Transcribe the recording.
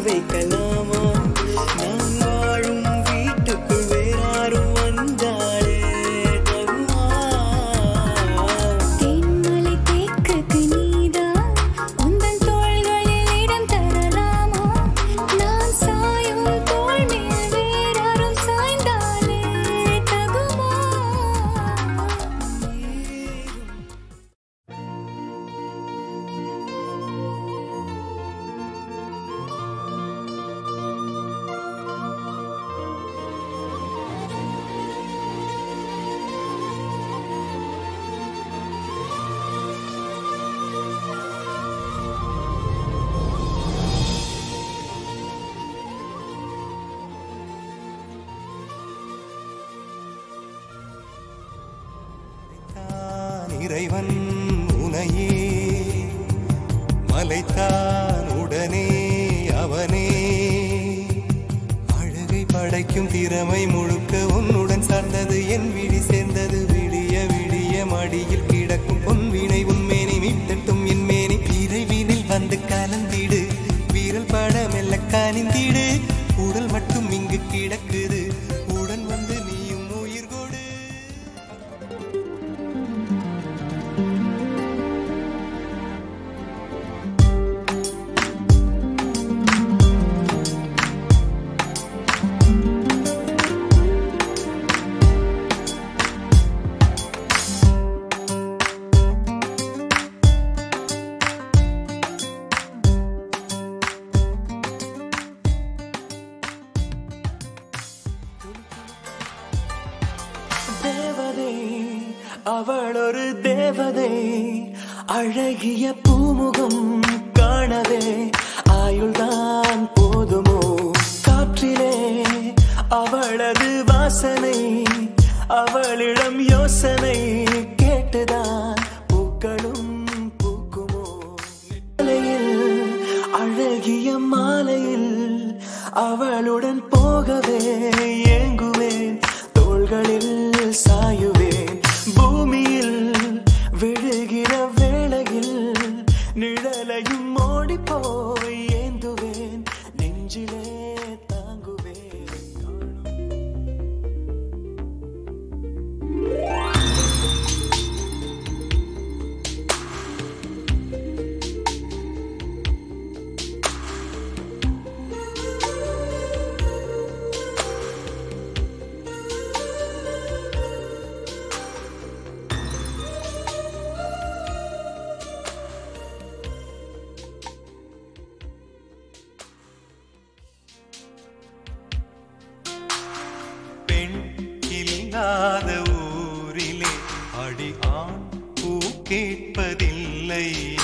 வைக்கலாமா நான் வாழும் வீட்டுக்குள் வேறாரும் வந்தாலே தகுமா தேன்மலை தேக்குக்கு நீதான் உந்தன் தோள்களில் இடம் தரலாமா நான் சாயும் தோள் மேல் வேறாரும் சாய்ந்தாலே தகுமா தான் இறைவன் உனையே மலைத்தான் உடனே அவனே அழகை படைக்கும் திறமை முழுக்க உன்னுடன் சார்ந்தது என் விழி சேர்ந்தது விடிய விடிய மடியில் கிடக்கும் பொன்வினை உன்மேனி மீட்டட்டும் என் மேனி விரைவினில் வந்து கலந்திடு வீரல் பட மெல்ல காணிந்திடு உடல் மட்டும் இங்கு கிடக்குது உடன் வந்து நீயும் உயிர் கொடு தேவதை அவள் ஒரு தேவதை அழகிய பூமுகம் காணவே ஆயுள்தான் போதுமோ காற்றிலே அவளது வாசனை அவளிடம் யோசனை கேட்டுதான் பூக்களும் பூக்குமோ மாலையில் அழகிய மாலையில் அவளுடன் போகவே ஏங்குவேன் தோள்களில் சாயுவேன் பூமியில் விழுகிற வேளையில் நிழலையும் ஓடி போய் ஏந்துவேன் நெஞ்சிலே தாங்குவேன் பெண் இல்லாத ஊரிலே அடி ஆண் பூ கேட்பதில்லை